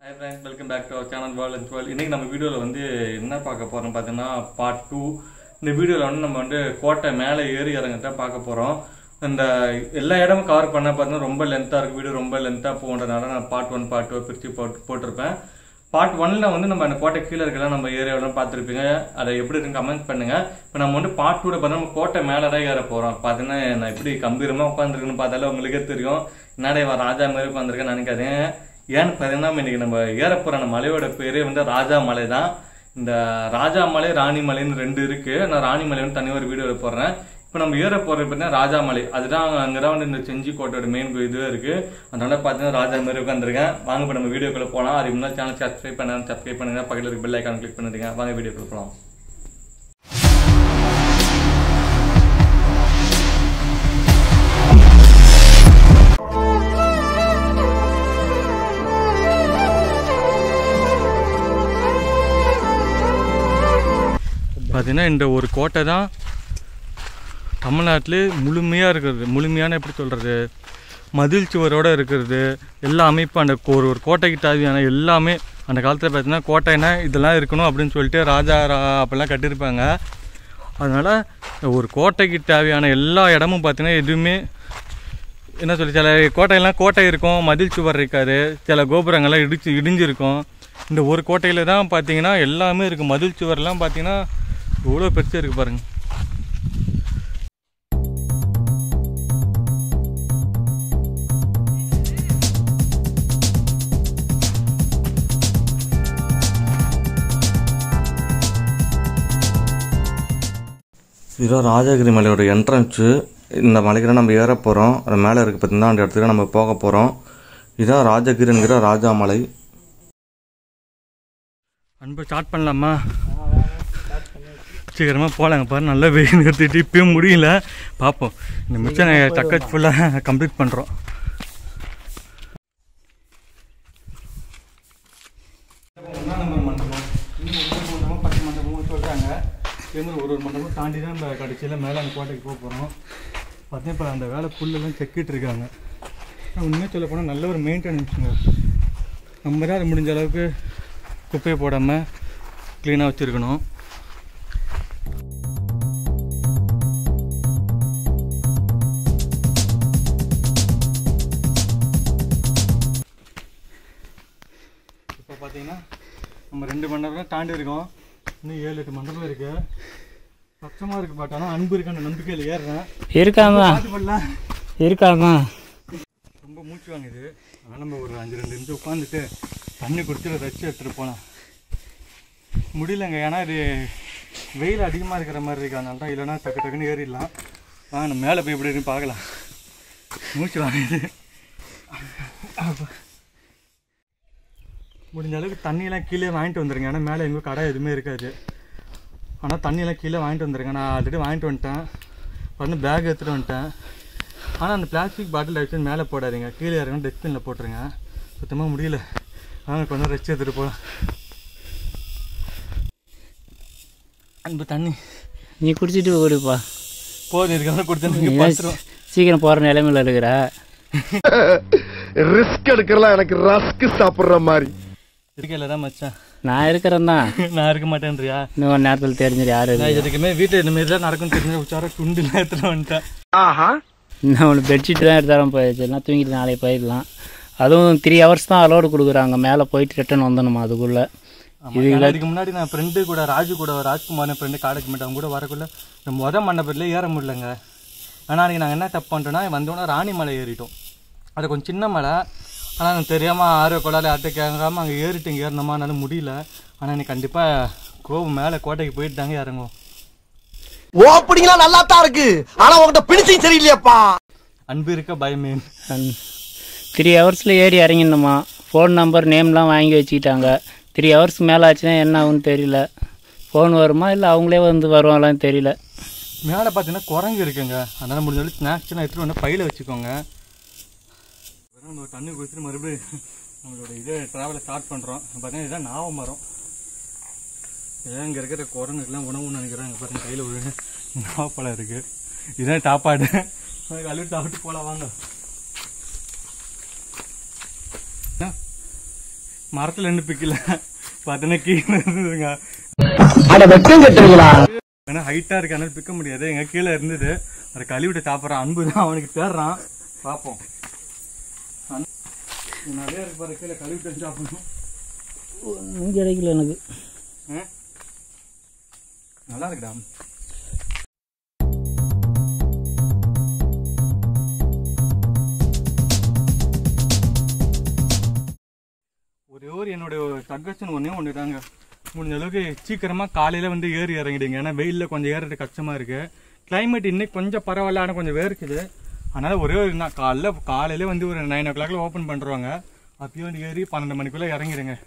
High friends welcome back to our channel world and dwell இன்றைக்கி நம்ம வீடியோவில் வந்து என்ன பார்க்க போகிறோம் பார்த்தீங்கன்னா பார்ட் டூ இந்த வீடியோவில் வந்து நம்ம வந்து கோட்டை மேலே ஏறி இறங்கிட்ட பார்க்க போகிறோம் இந்த எல்லா இடமும் கவர் பண்ண பார்த்தீங்கன்னா ரொம்ப லென்த்தாக இருக்குது வீடியோ ரொம்ப லென்த்தாக போகிறதுனால நான் பார்ட் ஒன் பார்ட் டூ பிரித்து போட்டு போட்டிருப்பேன் பார்ட் ஒன்ல வந்து நம்ம அந்த கோட்டை கீழே இருக்கலாம் நம்ம ஏரியாவெல்லாம் பார்த்துருப்பீங்க அதை எப்படி இருக்கு கமெண்ட் பண்ணுங்க இப்போ நம்ம வந்து பார்ட் டூல பார்த்தா நம்ம கோட்டை மேலே தான் ஏற போகிறோம் பார்த்தீங்கன்னா நான் எப்படி கம்பீரமாக உட்காந்துருக்குன்னு பார்த்தாலே உங்களுக்கே தெரியும் என்னடா இவன் ராஜா மாதிரி உட்காந்துருக்கேன்னு நினைக்காதீங்க ஏன்னு பார்த்தீங்கன்னா இன்னைக்கு நம்ம ஏற போகிற அந்த மலையோட பேரே வந்து ராஜா மலை தான் இந்த ராஜா மலை ராணி மலைன்னு ரெண்டு இருக்கு நான் ராணி மலை வந்து தனியாக ஒரு வீடியோ போடுறேன் இப்போ நம்ம ஏற போகிறது பார்த்தீங்கன்னா ராஜா மலை அதுதான் அங்கே தான் வந்து இந்த செஞ்சி கோட்டையோட மெயின் இதுவே இருக்கு அதனால பார்த்தீங்கன்னா ராஜா மாதிரி உட்காந்துருக்கேன் வாங்க இப்போ நம்ம வீடியோக்குள்ள போகலாம் அதுக்கு முன்னாடி சேனல் சப்ஸ்கிரைப் பண்ண சப்ஸ்கிரைப் பண்ணுங்க பக்கத்தில் இருக்க பெல் ஐக்கான் கிளிக் பண்ணிடுங்க வாங்க வீடியோக்குள்ள போகலாம் பார்த்தீங்கன்னா இந்த ஒரு கோட்டை தான் தமிழ்நாட்டிலே முழுமையாக இருக்கிறது முழுமையான எப்படி சொல்கிறது மதில் சுவரோட இருக்கிறது எல்லா அமைப்பும் அந்த ஒரு ஒரு கோட்டைக்கு தேவையான எல்லாமே அந்த காலத்தில் பார்த்தீங்கன்னா கோட்டைனா இதெல்லாம் இருக்கணும் அப்படின்னு சொல்லிட்டு ராஜா ரா அப்பெல்லாம் கட்டியிருப்பாங்க அதனால் ஒரு கோட்டைக்கு தேவையான எல்லா இடமும் பார்த்தீங்கன்னா எதுவுமே என்ன சொல்லி சில கோட்டையெல்லாம் கோட்டை இருக்கும் மதில் சுவர் இருக்காது சில கோபுரங்கள்லாம் இடிச்சு இடிஞ்சிருக்கும் இந்த ஒரு கோட்டையில் தான் பார்த்தீங்கன்னா எல்லாமே இருக்குது மதில் சுவர்லாம் பார்த்தீங்கன்னா எவ்வளோ பெருசாக இருக்குது பாருங்க இதுதான் ராஜகிரி மலையோட என்ட்ரன்ஸு இந்த மலைக்கு தான் நம்ம ஏற போகிறோம் அது மேலே இருக்குது பார்த்தீங்கன்னா அந்த இடத்துக்கு நம்ம போக போகிறோம் இதுதான் ராஜகிரிங்கிற ராஜா மலை அன்பு ஸ்டார்ட் பண்ணலாமா சீக்கிரமாக போகலாங்க பாரு நல்லா வெயில் நிறுத்திட்டு இப்பயும் முடியல பார்ப்போம் இந்த மிச்சம் டக்க ஃபுல்லாக கம்ப்ளீட் பண்ணுறோம் மண்டபம் மண்டபம் பத்து மண்டபமும் சொல்கிறாங்க இதேமாதிரி ஒரு ஒரு மண்டபம் தாண்டி தான் நம்ம கடைசியில் மேலே அந்த கோட்டைக்கு போக போகிறோம் பார்த்தீங்கன்னா இப்போ அந்த வேலை புல்லெல்லாம் செக்கிட்டு இருக்காங்க உண்மையாக சொல்ல போனால் நல்ல ஒரு மெயின்டெனன்ஸுங்க நம்ம தான் அது முடிஞ்ச அளவுக்கு குப்பையை போடாமல் க்ளீனாக வச்சுருக்கணும் இப்போ பார்த்தீங்கன்னா நம்ம ரெண்டு மண்டபம் தாண்டி இருக்கோம் இன்னும் ஏழு எட்டு மண்டபம் இருக்கு பச்சமாக இருக்கு பட் ஆனால் அன்பு இருக்கு அந்த நம்பிக்கையில் ஏறுறேன் இருக்காமா பார்த்து பண்ணலாம் இருக்காமா ரொம்ப மூச்சு வாங்குது அதனால் நம்ம ஒரு அஞ்சு ரெண்டு நிமிஷம் உட்காந்துட்டு தண்ணி குடிச்சு வச்சு எடுத்துகிட்டு போகலாம் முடியலங்க ஏன்னா இது வெயில் அதிகமாக இருக்கிற மாதிரி இருக்கு அதனால தான் இல்லைன்னா டக்கு டக்குன்னு ஏறிடலாம் வாங்க நம்ம மேலே போய் எப்படி இருக்குன்னு பார்க்கலாம் மூச்சு வாங்குது அப்பா. முடிஞ்ச அளவுக்கு தண்ணியெல்லாம் கீழே வாங்கிட்டு வந்துருங்க ஏன்னா மேலே எங்கேயும் கடை எதுவுமே இருக்காது ஆனால் தண்ணியெல்லாம் கீழே வாங்கிட்டு வந்துருங்க நான் ஆல்ரெடி வாங்கிட்டு வந்துட்டேன் வந்து பேக் எடுத்துகிட்டு வந்துட்டேன் ஆனால் அந்த பிளாஸ்டிக் பாட்டில் எடுத்து மேலே போடாதீங்க கீழே இறங்கணும் டஸ்ட்பினில் போட்டுருங்க சுத்தமாக முடியல வாங்க கொஞ்சம் ரெஸ்ட் எடுத்துகிட்டு போகலாம் அன்பு தண்ணி நீ குடிச்சிட்டு ஓடுப்பா போதும் இதுக்கப்புறம் கொடுத்து நீ நீங்கள் தான் பார்த்துருவோம் சீக்கிரம் போகிற நிலைமையில் இருக்கிற ரிஸ்க் எடுக்கலாம் எனக்கு ரஸ்க் சாப்பிடுற மாதிரி இருக்கையில் தான் மச்சான் நான் இருக்கிறேன் தான் நான் இருக்க மாட்டேன்றியா இன்னும் ஒரு நேரத்தில் தெரிஞ்சிரு யாரு நான் எதுக்குமே வீட்டில் இந்த மாதிரி தான் நடக்கும் தெரிஞ்சு உச்சார துண்டுலாம் எடுத்துகிட்டு வந்துட்டேன் ஆஹா இன்னும் ஒன்று பெட்ஷீட் தான் எடுத்தாலும் போயிடுச்சு எல்லாம் தூங்கிட்டு நாளைக்கு போயிடலாம் அதுவும் த்ரீ ஹவர்ஸ் தான் அலோடு கொடுக்குறாங்க மேலே போயிட்டு ரிட்டன் வந்துடணுமா அதுக்குள்ளே இது இதுக்கு முன்னாடி நான் ஃப்ரெண்டு கூட ராஜு கூட ராஜ்குமார் ஃப்ரெண்டு காடைக்கு மட்டும் அவங்க கூட வரக்குள்ள இந்த முத மண்டபத்தில் ஏற முடியலங்க ஆனால் அன்றைக்கி நாங்கள் என்ன தப்பு பண்ணிட்டோம்னா வந்தோடனே ராணி மலை ஏறிட்டோம் அது கொஞ்சம் சின்ன மலை ஆனால் எனக்கு தெரியாமல் ஆர்வ கொள்ளால யார்கிட்ட கேட்காம அங்கே ஏறிட்டு இங்கே ஏறணுமானால முடியல ஆனால் எனக்கு கண்டிப்பாக கோபம் மேலே கோட்டைக்கு போயிட்டு தாங்க இறங்கும் ஓப்பனிங்லாம் நல்லா தான் இருக்கு ஆனா உங்ககிட்ட பினிஷிங் சரியில்லையாப்பா அன்பு இருக்க பயமே த்ரீ ஹவர்ஸில் ஏறி இறங்கிடணுமா ஃபோன் நம்பர் நேம்லாம் வாங்கி வச்சுக்கிட்டாங்க த்ரீ ஹவர்ஸ் மேலே ஆச்சுன்னா என்ன ஆகும்னு தெரியல ஃபோன் வருமா இல்லை அவங்களே வந்து வருவாங்களான்னு தெரியல மேலே பார்த்தீங்கன்னா குரங்கு இருக்குங்க அதனால் முடிஞ்ச அளவுக்கு ஸ்நாக்ஸ்லாம் எடுத்துகிட்டு வந்து பையில் வச்சுக்கோங்க இப்பதான் நம்ம தண்ணி குடிச்சிட்டு மறுபடியும் நம்மளோட இதை ட்ராவலை ஸ்டார்ட் பண்ணுறோம் பார்த்தீங்கன்னா இதுதான் நாவ மரம் இதான் இங்கே இருக்கிற குரங்குக்கெல்லாம் உணவுன்னு நினைக்கிறேன் இங்கே பாருங்க கையில் ஒரு நாவப்பழம் இருக்குது இதுதான் சாப்பாடு கழுவி சாப்பிட்டு போகலாம் வாங்க மரத்துல இருந்து பிக்கல பார்த்தீங்கன்னா கீழே இருந்ததுங்க அட வெக்கம் கட்டுறீங்களா ஏன்னா ஹைட்டா இருக்கு அதனால பிக்க முடியாது எங்க கீழே இருந்தது அதை கழுவிட்டு சாப்பிட்றான் அன்பு தான் அவனுக்கு தேடுறான் பார்ப்போம் அன்- நிறைய இருக்கு பாரு கீழே கழுவிட்டு சாப்பிடணும் ஒன்றும் கிடைக்கல எனக்கு ஆ? நல்லா இருக்குடா ஒரே ஒரு என்னோட சஜஷன் ஒன்றே ஒன்று தாங்க முடிஞ்ச அளவுக்கு சீக்கிரமாக காலையில் வந்து ஏறி இறங்கிடுங்க ஏன்னா வெயிலில் கொஞ்சம் ஏறது கஷ்டமாக இருக்கு கிளைமேட் இன்னைக்கு கொஞ்சம் பரவாயில்ல ஆனால் கொஞ்சம் வேர்க்குது அதனால் ஒரே ஒரு நான் காலைல காலையில வந்து ஒரு நைன் ஓ கிளாக்ல ஓப்பன் பண்ணுறாங்க அப்பயும் வந்து ஏறி பன்னெண்டு மணிக்குள்ளே இறங்கிடுங்க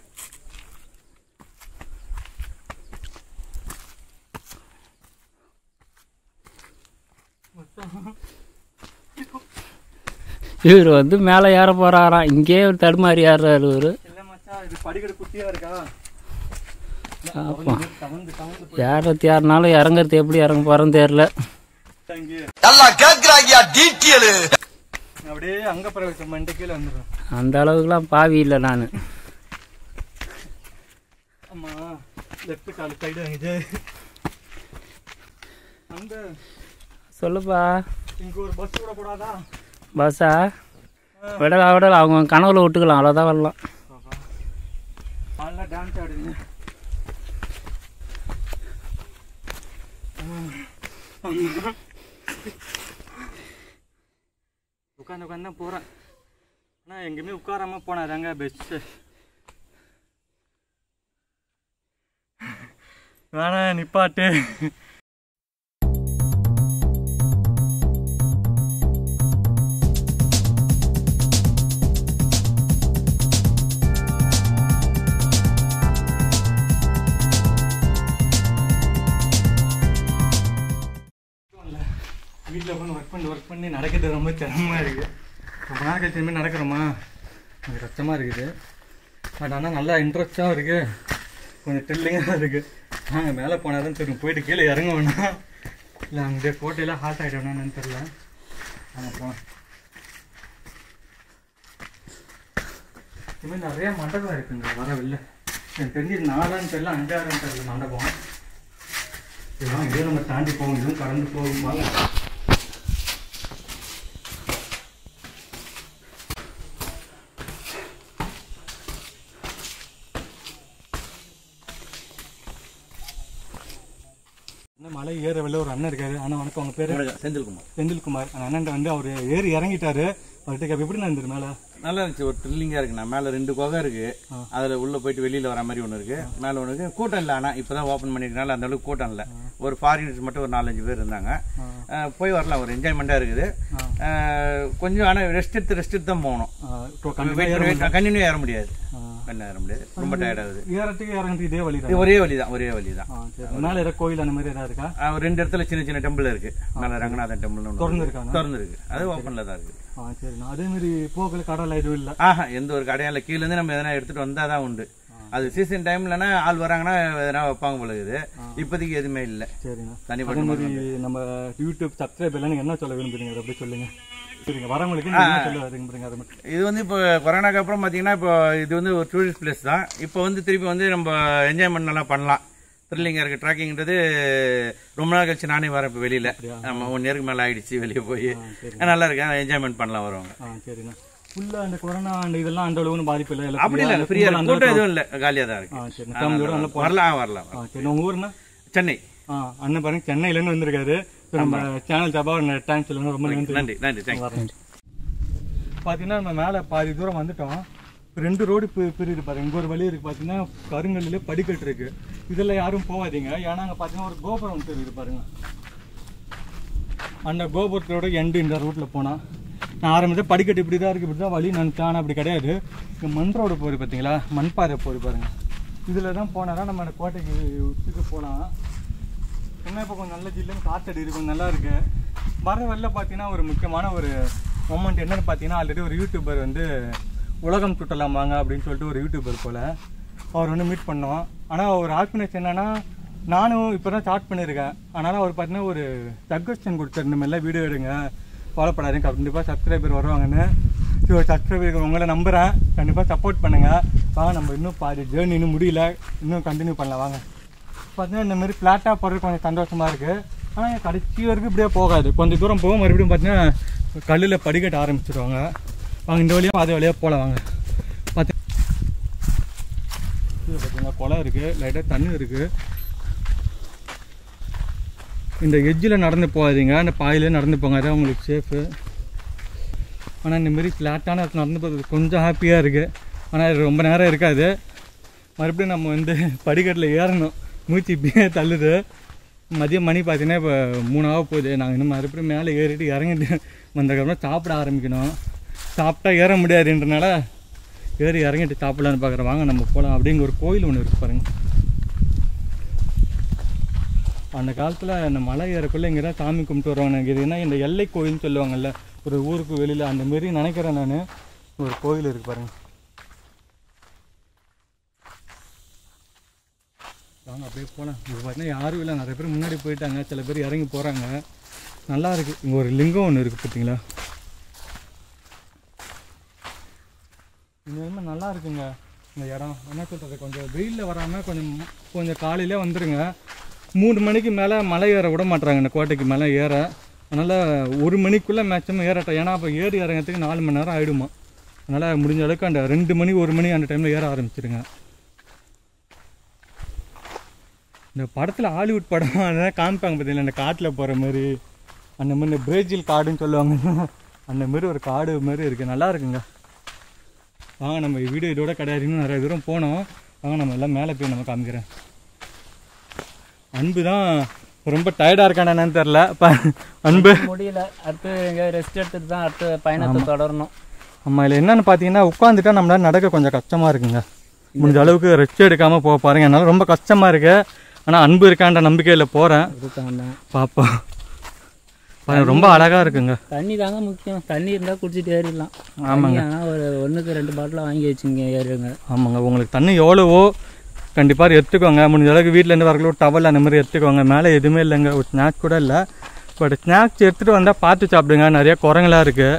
இவர் வந்து மேலே ஏற போகிறாராம் இங்கேயே ஒரு தடுமாறி ஏறுறாரு இவர் இல்லை மச்சான் இது படிக்கட்டு குட்டியாக இருக்கா ஆமா. கவுந்து கவுந்து ஏறது ஏறினாலும் இறங்குறது எப்படி இறங்க போகிறோன்னு தெரில இங்கே நல்லா கேக்குறாங்கயா டீட்டெயில் அப்படியே அங்க பிரவேசம் பண்ணிட்டு கீழே வந்துடும் அந்த அளவுக்குலாம் பாவி இல்லை நான் ஆமா லெஃப்ட் கால் சைடு வாங்கிச்சு அந்த சொல்லுப்பா இங்க ஒரு பஸ் விட கூடாதா பஸ்ஸா விடலாம் விடலாம் அவங்க கனவுல விட்டுக்கலாம் அவ்வளோதான் வரலாம் நல்லா டான்ஸ் ஆடுங்க உட்காந்து உட்காந்து தான் போகிறேன் ஆனால் எங்கேயுமே உட்காராம போனாதாங்க பெஸ்ட்டு வேணா நிப்பாட்டு வீட்டில் உட்காந்து ஒர்க் பண்ணி ஒர்க் பண்ணி நடக்கிறது ரொம்ப சிரமமாக இருக்குது ரொம்ப நாள் கழிச்சு இனிமேல் நடக்கிறோமா கொஞ்சம் கஷ்டமாக இருக்குது பட் ஆனால் நல்லா இன்ட்ரெஸ்டாகவும் இருக்குது கொஞ்சம் த்ரில்லிங்காக இருக்குது நாங்கள் மேலே போனால் தான் தெரியும் போயிட்டு கீழே இறங்க வேணாம் இல்லை அங்கே கோட்டையெல்லாம் ஹாட் ஆகிட்டோம்னு தெரில நாங்கள் போனோம் இதுமாதிரி நிறைய மண்டபம் இருக்குங்க வர வெளில எனக்கு தெரிஞ்சு நாலான்னு தெரியல அஞ்சாறுன்னு தெரியல மண்டபம் இதெல்லாம் இதையும் நம்ம தாண்டி போவோம் இதுவும் கடந்து போகும் வாங்க இந்த மலை ஏற வெளில ஒரு அண்ணன் இருக்காரு ஆனா வணக்கம் அவங்க பேரு செந்தில்குமார் செந்தில்குமார் அந்த அண்ணன் வந்து அவர் ஏறி இறங்கிட்டாரு அவர்கிட்ட கேப்ப, எப்படி நடந்தது மேல நல்லா இருந்துச்சு ஒரு த்ரில்லிங்கா இருக்குண்ணா மேல ரெண்டு குகை இருக்கு அதுல உள்ள போயிட்டு வெளியில வர மாதிரி ஒன்று இருக்கு மேல ஒன்று இருக்கு கூட்டம் இல்லை ஆனா இப்பதான் ஓப்பன் பண்ணிருக்கனால அந்த அளவுக்கு கூட்டம் இல்லை ஒரு ஃபாரினர்ஸ் மட்டும் ஒரு நாலஞ்சு பேர் இருந்தாங்க அஹ் போய் வரலாம் ஒரு என்ஜாய்மெண்டா இருக்குது அஹ் கொஞ்சம் ஆனா ரெஸ்ட் எடுத்து ரெஸ்ட் எடுத்து தான் போகணும் கண்டினியூ ஏற முடியாது கண்டினியூ ஏற முடியாது ரொம்ப டயர்ட் ஆகுது ஏறத்துக்கு இறங்குறதுக்கு இதே வழி இது ஒரே வழி தான் ஒரே வழி தான் மேல ஏதாவது கோயில் அந்த மாதிரி ஏதாவது இருக்கா ஒரு ரெண்டு இடத்துல சின்ன சின்ன டெம்பிள் இருக்கு மேல ரங்கநாதன் டெம்பிள் திறந்து இருக்காங்க? திறந்து இருக்கு அது ஓப்பன்ல தான் இருக்கு ஆ சரிண்ணா அதே மாதிரி போகல கடல் எதுவும் இல்லை ஆஹா எந்த ஒரு கடையும் இல்லை கீழ இருந்து நம்ம எதனா எடுத்துட்டு வந்தாதான் உண்டு அது சீசன் டைம்லனா ஆள் வராங்கன்னா எதனா வைப்பாங்க போல இருக்குது இப்போதைக்கு எதுவுமே இல்லை சரிண்ணா அதே தனிப்பட்ட மாதிரி நம்ம யூடியூப் சப்ஸ்கிரைப் எல்லாம் நீங்க என்ன சொல்ல விரும்புறீங்க அதை அப்படியே சொல்லுங்க சரிங்க வரவங்களுக்கு நீங்க என்ன சொல்ல விரும்புறீங்க அதை மட்டும் இது வந்து இப்போ கொரோனாக்கு அப்புறம் பார்த்தீங்கன்னா இப்போ இது வந்து ஒரு டூரிஸ்ட் பிளேஸ் தான் இப்போ வந்து திருப்பி வந்து நம்ம என்ஜாய்மெண்ட் நல்லா பண்ணலாம் த்ரில்லிங்காக இருக்குது ட்ராக்கிங்கிறது ரொம்ப நாள் கழிச்சு நானே வரேன் இப்போ வெளியில் நம்ம ஒன் இயருக்கு மேலே ஆயிடுச்சு வெளியே போய் நல்லா இருக்கேன் என்ஜாய்மெண்ட் பண்ணலாம் வருவாங்க ஆ சரிண்ணா ஃபுல்லா அந்த கொரோனா அந்த இதெல்லாம் அந்த அளவுக்கு பாதிப்பு இல்லை எல்லாம் அப்படி இல்லை ஃப்ரீயாக அந்த கூட்டம் எதுவும் இல்லை காலியாக தான் ஆ இருக்கு சரி ஃபேமிலியோட நல்லா போ வரலாம் வரலாம் ஆ சரி உங்க ஊர்னா சென்னை ஆ அண்ணன் பாருங்க சென்னையிலேருந்து வந்திருக்காரு So, நம்ம சேனல் சார்பாக தேங்க்ஸ் சொல்லுங்க ரொம்ப நன்றி நன்றி நன்றி தேங்க்ஸ் வரேன் பார்த்தீங்கன்னா நம்ம மேலே பாதி தூரம் வந்துட்டோம் ரெண்டு ரோடு பி- பிரியுது பாருங்க இங்க ஒரு வழி இருக்கு பார்த்தீங்கன்னா கருங்கல்லில் படிக்கட்டு இருக்கு இதில் யாரும் போகாதீங்க ஏன்னா அங்கே பார்த்தீங்கன்னா ஒரு கோபுரம் தெரியுது பாருங்க அந்த கோபுரத்தோட எண்டு இந்த ரூட்டில் போனால் நான் ஆரம்பிச்ச படிக்கட்டு இப்படி தான் இருக்குது இப்படி தான் வழி நான் ஆனால் அப்படி கிடையாது இங்கே மண் ரோடு போகுது பார்த்தீங்களா மண் பாதை போகுது பாருங்க இதில் தான் போனால் நம்ம அந்த கோட்டைக்கு உச்சிக்கு போகலாம் என்ன இப்போ கொஞ்சம் நல்ல ஜில்லுன்னு காத்தடி இருக்கு கொஞ்சம் நல்லா இருக்கு வர வழியில் பார்த்தீங்கன்னா ஒரு முக்கியமான ஒரு மொமெண்ட் என்னன்னு பார்த்தீங்கன்னா ஆல்ரெடி ஒரு யூடியூபர் வந்து உலகம் சுட்டலாம் வாங்க அப்படின்னு சொல்லிட்டு ஒரு யூடியூபர் போல் அவர் வந்து மீட் பண்ணோம் ஆனால் ஒரு ஹாப்பினஸ் என்னன்னா நானும் இப்போ தான் ஸ்டார்ட் பண்ணியிருக்கேன் அதனால் அவர் பார்த்தீங்கன்னா ஒரு சஜஷன் கொடுத்தாரு இந்த மாதிரிலாம் வீடியோ எடுங்க ஃபாலோ பண்ணாதீங்க கண்டிப்பாக சப்ஸ்கிரைபர் வருவாங்கன்னு ஸோ சப்ஸ்கிரைபர் உங்களை நம்புகிறேன் கண்டிப்பாக சப்போர்ட் பண்ணுங்கள் வாங்க நம்ம இன்னும் பாதி ஜேர்னி இன்னும் முடியல இன்னும் கண்டினியூ பண்ணலாம் வாங்க பார்த்தீங்கன்னா இந்த மாதிரி ஃப்ளாட்டாக போகிறது கொஞ்சம் சந்தோஷமாக இருக்குது ஆனால் கடைசி வரைக்கும் இப்படியே போகாது கொஞ்சம் தூரம் போக மறுபடியும் பார்த்தீங்கன்னா கல்லில் படிக்கட்ட ஆரம்பிச்சிடுவாங்க வாங்க இந்த வழியாக அது வழியாக போகலாம் வாங்க பார்த்து இது பார்த்தீங்கன்னா குளம் இருக்குது லைட்டாக தண்ணி இருக்குது இந்த எட்ஜில் நடந்து போகாதீங்க அந்த பாயிலே நடந்து போங்க அதான் உங்களுக்கு சேஃபு ஆனால் இந்த மாதிரி ஃப்ளாட்டான இடத்துல நடந்து போகிறது கொஞ்சம் ஹாப்பியாக இருக்குது ஆனால் இது ரொம்ப நேரம் இருக்காது மறுபடியும் நம்ம வந்து படிக்கட்டில் ஏறணும் மூச்சு இப்படியே தள்ளுது மதியம் மணி பார்த்தீங்கன்னா இப்போ மூணாக போகுது நாங்கள் இன்னும் மறுபடியும் மேலே ஏறிட்டு இறங்கிட்டு வந்ததுக்கப்புறம் சாப்பிட ஆரம்பிக்கணும் சாப்பிட்டா ஏற முடியாதுன்றனால ஏறி இறங்கிட்டு சாப்பிடலான்னு பார்க்குறேன் வாங்க நம்ம போகலாம் அப்படிங்கிற ஒரு கோயில் ஒன்று இருக்கு பாருங்க அந்த காலத்தில் இந்த மலை ஏறக்குள்ள இங்கே தான் சாமி கும்பிட்டு வருவாங்க எனக்கு இது என்ன இந்த எல்லை கோயில்னு சொல்லுவாங்கல்ல ஒரு ஊருக்கு வெளியில் அந்த மாரி நினைக்கிறேன் நான் ஒரு கோயில் இருக்கு பாருங்க வாங்க அப்படியே போகலாம் இது பார்த்தீங்கன்னா யாரும் இல்லை நிறைய பேர் முன்னாடி போயிட்டாங்க சில பேர் இறங்கி போகிறாங்க நல்லா இருக்கு இங்கே ஒரு லிங்கம் ஒன்று இருக்குது பார்த்தீங்களா இனிமே நல்லா இருக்குங்க இந்த இடம் என்ன சொல்கிறது கொஞ்சம் வெயிலில் வராமல் கொஞ்சம் கொஞ்சம் காலையிலே வந்துடுங்க மூணு மணிக்கு மேலே மலை ஏற விட மாட்றாங்க இந்த கோட்டைக்கு மேலே ஏற அதனால் ஒரு மணிக்குள்ளே மேக்ஸிமம் ஏறட்டும் ஏன்னா அப்போ ஏறி இறங்கிறதுக்கு நாலு மணி நேரம் ஆகிடுமா அதனால் முடிஞ்ச அளவுக்கு அந்த ரெண்டு மணி ஒரு மணி அந்த டைமில் ஏற ஆரம்பிச்சிடுங்க இந்த படத்தில் ஹாலிவுட் படம் அதெல்லாம் காமிப்பாங்க பார்த்தீங்களா இந்த காட்டில் போகிற மாதிரி அந்த மாதிரி இந்த பிரேசில் காடுன்னு சொல்லுவாங்க அந்த மாதிரி ஒரு காடு மாதிரி இருக்குது நல்லா இருக்குங்க வாங்க நம்ம வீடியோ இதோட கிடையாது இன்னும் நிறைய தூரம் போனோம் வாங்க நம்ம எல்லாம் மேலே போய் நம்ம காமிக்கிறேன் அன்பு தான் ரொம்ப டயர்டாக இருக்கானே என்னன்னு தெரில அன்பு முடியல அடுத்து எங்கே ரெஸ்ட் எடுத்துட்டு தான் அடுத்த பயணத்தை தொடரணும் ஆமாம் இல்லை என்னென்னு பார்த்தீங்கன்னா உட்காந்துட்டா நம்மளால நடக்க கொஞ்சம் கஷ்டமாக இருக்குங்க முடிஞ்ச அளவுக்கு ரெஸ்ட் எடுக்காமல் போக பாருங்க என்னால் ரொம்ப கஷ்டமாக இருக்கு ஆனால் அன்பு இருக்கான்ற நம்பிக்கையில் போகிறேன் இருக்காங்க பார்ப்போம் பாருங்க, ரொம்ப அழகாக இருக்குங்க தண்ணி தாங்க முக்கியம் தண்ணி இருந்தால் குடிச்சிட்டு ஏறிடலாம் ஆமாங்க. ஆனால் ஒரு ஒன்றுக்கு ரெண்டு பாட்டில் வாங்கி வச்சுங்க ஏறுங்க ஆமாங்க உங்களுக்கு தண்ணி எவ்வளவோ கண்டிப்பாக எடுத்துக்கோங்க முடிஞ்ச அளவுக்கு வீட்டிலேருந்து வரக்குள்ள ஒரு டவல் அந்த மாதிரி எடுத்துக்கோங்க மேலே எதுவுமே இல்லைங்க ஒரு ஸ்நாக்ஸ் கூட இல்லை பட் ஸ்நாக்ஸ் எடுத்துகிட்டு வந்தால் பார்த்து சாப்பிடுங்க நிறைய குரங்கெல்லாம் இருக்குது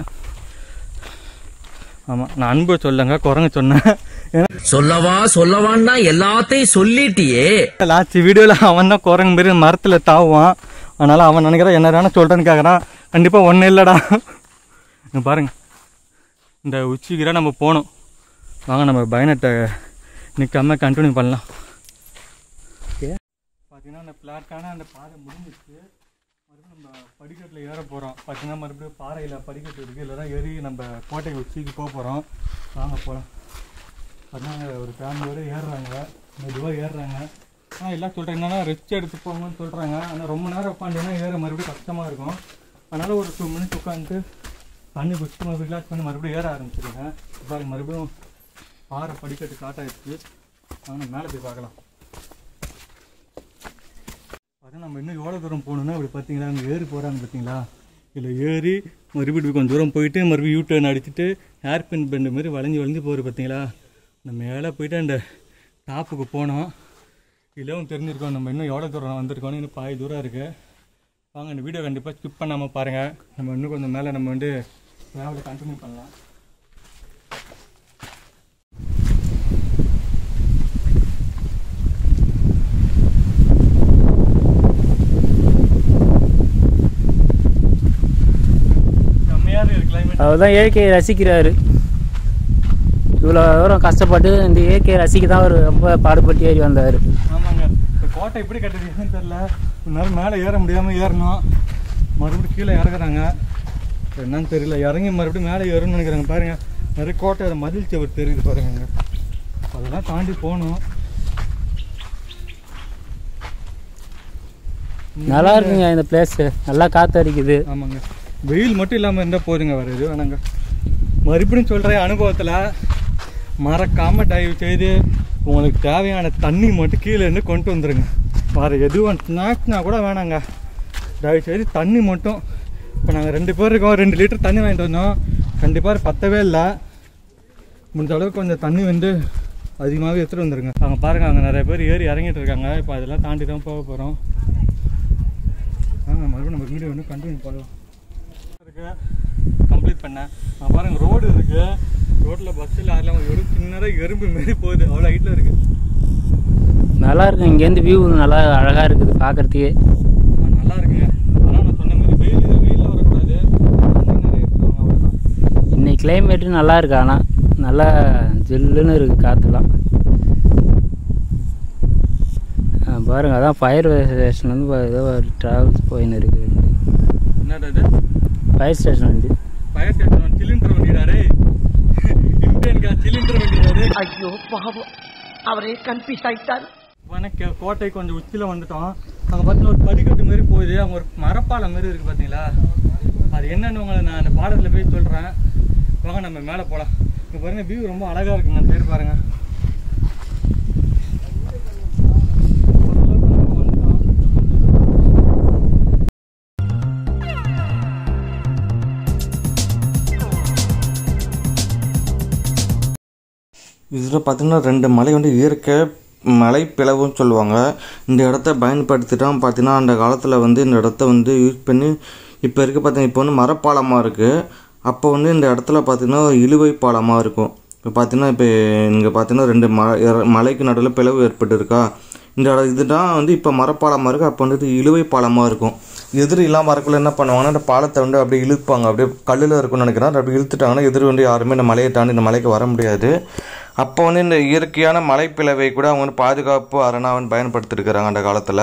ஆமாம் நான் அன்பு சொல்லுங்க குரங்கு சொன்னேன் ஏன்னா சொல்லவா சொல்லவான்னா எல்லாத்தையும் சொல்லிட்டியே லாஸ்ட் வீடியோவில் அவன் தான் குரங்கு மாரி மரத்தில் தாவுவான் அதனால் அவன் நினைக்கிறான் என்ன தானே சொல்கிறேன்னு கேட்குறான் கண்டிப்பாக ஒன்றும் இல்லைடா இங்க பாருங்க இந்த உச்சிக்கிற நம்ம போகணும் வாங்க நம்ம பயணத்தை நிற்காம கண்டினியூ பண்ணலாம் பார்த்தீங்கன்னா அந்த பிளாட்டான அந்த பாதை முடிஞ்சிச்சு மறுபடியும் நம்ம படிக்கட்டில் ஏற போகிறோம் பார்த்தீங்கன்னா மறுபடியும் பாறையில் படிக்கட்டு இருக்குது இல்லை தான் ஏறி நம்ம கோட்டை உச்சிக்கு போக போகிறோம் வாங்க போகலாம் பார்த்தீங்கன்னா ஒரு ஃபேமிலியோடு ஏறுறாங்க மெதுவாக ஏறுறாங்க ஆனால் எல்லாம் சொல்கிறேன் என்னன்னா ரெஸ்ட் எடுத்து போங்கன்னு சொல்கிறாங்க ஆனால் ரொம்ப நேரம் உட்காந்துன்னா ஏற மறுபடியும் கஷ்டமாக இருக்கும் அதனால் ஒரு டூ மினிட்ஸ் உட்காந்துட்டு தண்ணி குடிச்சு மறுபடியும் ரிலாக்ஸ் பண்ணி மறுபடியும் ஏற ஆரம்பிச்சிருங்க பாருங்க மறுபடியும் பாறை படிக்கட்டு காட்டாயிடுச்சு வாங்க மேலே போய் பார்க்கலாம் பார்த்தா நம்ம இன்னும் எவ்வளோ தூரம் போகணுன்னா அப்படி பார்த்தீங்களா அங்கே ஏறி போகிறாங்க பார்த்தீங்களா இதில் ஏறி மறுபடியும் கொஞ்சம் தூரம் போயிட்டு மறுபடியும் யூ டர்ன் அடிச்சுட்டு ஹேர் பின் பெண்டு மாதிரி வளைஞ்சு வளைஞ்சு போகிற பார்த்தீங்களா நம்ம மேலே போயிட்டு அந்த டாப்புக்கு போனோம் இதுவும் தெரிஞ்சிருக்கோம் நம்ம இன்னும் எவ்வளோ தூரம் வந்திருக்கோம்னு இன்னும் பாதி தூரம் இருக்குது வாங்க இந்த வீடியோ கண்டிப்பாக ஸ்கிப் பண்ணாமல் பாருங்கள் நம்ம இன்னும் கொஞ்சம் மேலே நம்ம வந்து ட்ராவலை கண்டினியூ பண்ணலாம் செம்மையாக இருக்குது கிளைமேட் அவர் தான் இயற்கையை ரசிக்கிறாரு இவ்வளோ தூரம் கஷ்டப்பட்டு இந்த இயற்கையை ரசிக்க தான் அவர் ரொம்ப பாடுபட்டு ஏறி வந்தார் ஆமாங்க இந்த கோட்டை எப்படி கட்டுறதுன்னு தெரில ஒரு நேரம் மேலே ஏற முடியாமல் ஏறணும் மறுபடியும் கீழே இறங்குறாங்க என்னன்னு தெரியல இறங்கி மறுபடியும் மேலே ஏறணும்னு நினைக்கிறாங்க பாருங்க நிறைய கோட்டை அது மதில் சுவர் தெரியுது பாருங்க அங்க. அதெல்லாம் தாண்டி போகணும் நல்லா இருக்குங்க இந்த பிளேஸு நல்லா காற்று அடிக்குது ஆமாங்க வெயில் மட்டும் இல்லாமல் இருந்தால் போதுங்க வேறு எதுவும் வேணாங்க மறுபடியும் சொல்கிறேன் அனுபவத்தில் மறக்காமல் தயவு செய்து உங்களுக்கு தேவையான தண்ணி மட்டும் கீழே இருந்து கொண்டு வந்துருங்க வேறு எதுவும் ஸ்நாக்ஸ்னா கூட வேணாங்க தயவு செய்து தண்ணி மட்டும் இப்போ நாங்கள் ரெண்டு பேர் இருக்கோம் ரெண்டு லிட்டர் தண்ணி வாங்கிட்டு வந்தோம் கண்டிப்பாக பத்தவே இல்லை முடிஞ்ச அளவுக்கு கொஞ்சம் தண்ணி வந்து அதிகமாகவே எடுத்துகிட்டு வந்துருங்க அவங்க பாருங்கள் அங்கே நிறைய பேர் ஏறி இறங்கிட்டு இருக்காங்க இப்போ அதெல்லாம் தாண்டி தான் போக போகிறோம் வாங்க மறுபடியும் நம்ம வீடியோ வந்து கண்டினியூ பண்ணலாம் இருக்கு கம்ப்ளீட் பண்ணேன் நான் பாருங்க ரோடு இருக்கு ரோட்டில் பஸ்ஸில் ஆறலாம் ஒரு சின்னதாக எறும்பு மாரி போகுது அவ்வளோ ஹைட்டில் இருக்குது நல்லா இருக்கு இங்கேருந்து வியூ நல்லா அழகாக இருக்குது பார்க்குறதுக்கே நல்லா இருக்குங்க ஆனால் நான் சொன்ன மாதிரி வெயில் வெயிலில் வரக்கூடாது தண்ணி நிறைய எடுத்துருவாங்க அவ்வளோதான் இன்னைக்கு கிளைமேட்டு நல்லா இருக்கு ஆனால் நல்லா ஜில்லுன்னு இருக்குது காற்றுலாம் பாருங்க அதான் ஃபயர் ஸ்டேஷன்லேருந்து பா- ஏதோ ஒரு ட்ராவல்ஸ் போயின்னு இருக்குது என்னடா இது ஃபயர் ஸ்டேஷன் வந்து ஃபயர் ஸ்டேஷன் சிலிண்டர் வண்டிடாரே இந்தியன் கேஸ் சிலிண்டர் வண்டிடாரு ஐயோ பாவம் அவரே கன்ஃபியூஸ் ஆயிட்டாரு வணக்க கோட்டை கொஞ்சம் உச்சியில் வந்துட்டோம் அங்கே பார்த்தீங்கன்னா ஒரு படிக்கட்டு மாரி போகுது அங்கே ஒரு மரப்பாலம் மாரி இருக்குது பார்த்தீங்களா அது என்னன்னு உங்களை நான் அந்த பாடத்தில் போய் சொல்கிறேன் வாங்க நம்ம மேலே போகலாம் இங்கே பாருங்க வியூ ரொம்ப அழகாக இருக்குங்க பேர் பாருங்க ஓரளவுக்கு நம்ம வந்துட்டோம். இதில் பார்த்தீங்கன்னா ரெண்டு மலை வந்து இயற்கை மலை பிளவுன்னு சொல்லுவாங்க இந்த இடத்த பயன்படுத்திட்டா பார்த்தீங்கன்னா அந்த காலத்தில் வந்து இந்த இடத்த வந்து யூஸ் பண்ணி இப்போ இருக்க பார்த்தீங்கன்னா இப்போ வந்து மரப்பாலமாக இருக்குது அப்போ வந்து இந்த இடத்துல பார்த்தீங்கன்னா இழுவை பாலமாக இருக்கும் இப்போ பார்த்தீங்கன்னா இப்போ இங்கே பார்த்தீங்கன்னா ரெண்டு ம இற- மலைக்கு நடுவில் பிளவு ஏற்பட்டு இருக்கா இந்த இடம் இதுதான் வந்து இப்போ மரப்பாலமாக இருக்குது அப்போ வந்து இழுவை பாலமாக இருக்கும் எதிர் இல்லாமல் இருக்கல என்ன பண்ணுவாங்கன்னா இந்த பாலத்தை வந்து அப்படியே இழுப்பாங்க அப்படியே கல்லில் இருக்கும்னு நினைக்கிறேன் அப்படி இழுத்துட்டாங்கன்னா எதிர் வந்து யாருமே இந்த மலையை தாண்டி இந்த மலைக்கு வர முடியாது அப்போ வந்து இந்த இயற்கையான மலைப்பிளவை கூட அவங்க வந்து பாதுகாப்பு அரணா வந்து பயன்படுத்திருக்கிறாங்க அந்த காலத்தில்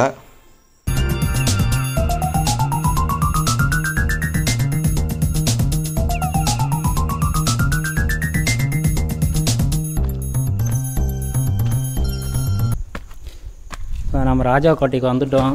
இப்போ நம்ம ராஜா கோட்டைக்கு வந்துட்டோம்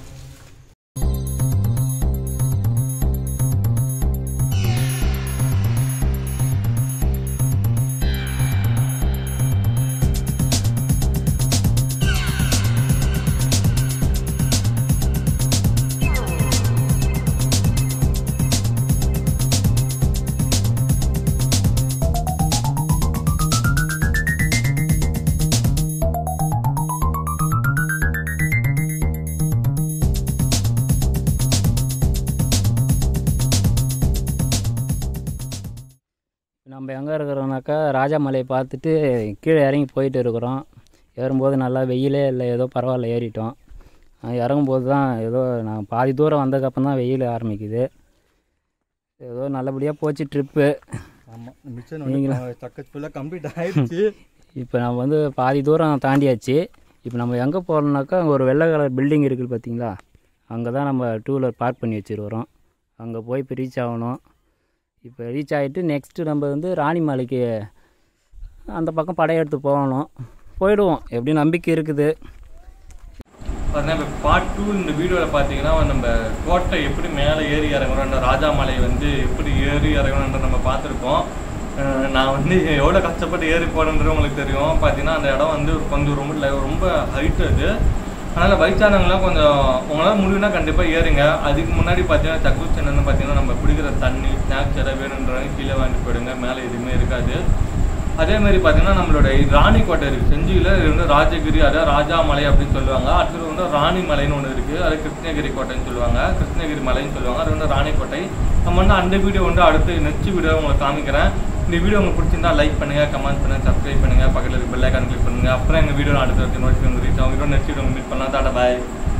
நம்ம எங்கே இருக்கிறோம்னாக்கா ராஜாமலையை பார்த்துட்டு கீழே இறங்கி போயிட்டு இருக்கிறோம் ஏறும்போது நல்லா வெயிலே இல்லை ஏதோ பரவாயில்ல ஏறிட்டோம் ஆஹ் இறங்கும்போது தான் ஏதோ நான் பாதி தூரம் வந்ததுக்கப்புறம் தான் வெயில் ஆரம்பிக்குது ஏதோ நல்லபடியாக போச்சு ட்ரிப்பு ஆமாம் மிச்சம் வந்து சக்கச் ஃபுல்லாக கம்ப்ளீட் ஆயிடுச்சு இப்போ நம்ம வந்து பாதி தூரம் தாண்டியாச்சு இப்போ நம்ம எங்கே போகிறோம்னாக்கா அங்கே ஒரு வெள்ளை கலர் பில்டிங் இருக்குது பார்த்தீங்களா அங்கே தான் நம்ம டூ வீலர் பார்க் பண்ணி வச்சுருக்கிறோம் அங்கே போய் இப்போ ரீச் ஆகணும் இப்போ ரீச் ஆகிட்டு நெக்ஸ்ட்டு நம்ம வந்து ராணிமலைக்கு அந்த பக்கம் படையெடுத்து போகணும் போயிடுவோம் எப்படி நம்பிக்கை இருக்குது பாருங்க இப்போ பார்ட் டூ இந்த வீடியோவில் பார்த்தீங்கன்னா நம்ம கோட்டை எப்படி மேலே ஏறி இறங்குறோம் அந்த ராஜாமலை வந்து எப்படி ஏறி இறங்கணுன்ற நம்ம பார்த்துருக்கோம் அஹ் நான் வந்து எவ்வளோ கஷ்டப்பட்டு ஏறி போனன்றது உங்களுக்கு தெரியும் பார்த்தீங்கன்னா அந்த இடம் வந்து கொஞ்சம் ரொம்ப le- ரொம்ப ஹைட்டு அது அதனால் வயசானவங்களாம் கொஞ்சம் உங்களால் முடியும்னா கண்டிப்பாக ஏறுங்க அதுக்கு முன்னாடி பார்த்தீங்கன்னா தக்கூஸ் என்னன்னு பார்த்தீங்கன்னா நம்ம குடிக்கிற தண்ணி ஸ்நாக்ஸ் எதாவது வேணுன்றவங்க கீழே வாங்கிட்டு போயிடுங்க மேலே எதுவுமே இருக்காது அதே மாதிரி பார்த்தீங்கன்னா நம்மளோட ராணிக்கோட்டை இருக்குது செஞ்சியில் இது வந்து ராஜகிரி அதாவது ராஜாமலை அப்படின்னு சொல்லுவாங்க அடுத்தது வந்து ராணிமலைன்னு ஒன்று இருக்குது அது கிருஷ்ணகிரி கோட்டைன்னு சொல்லுவாங்க கிருஷ்ணகிரி மலைன்னு சொல்லுவாங்க அது வந்து ராணிக்கோட்டை நம்ம வந்து அந்த வீடியோ வந்து அடுத்து நெக்ஸ்ட் வீடியோ உங்களுக்கு காமிக்கிறேன் இந்த வீடியோ உங்களுக்கு பிடிச்சிருந்தா லைக் பண்ணுங்க கமெண்ட் பண்ணுங்க சப்ஸ்கிரைப் பண்ணுங்க பக்கத்தில் இருக்க பெல் ஐக்கான் கிளிக் பண்ணுங்க அப்புறம் எங்கள் வீடியோ அடுத்த நோட்டிஃபிகேஷன் ரீச் ஆகும் வீடியோ நெக்ஸ்ட் வீடியோ மீட் பண்ணலாம் டாடா பாய்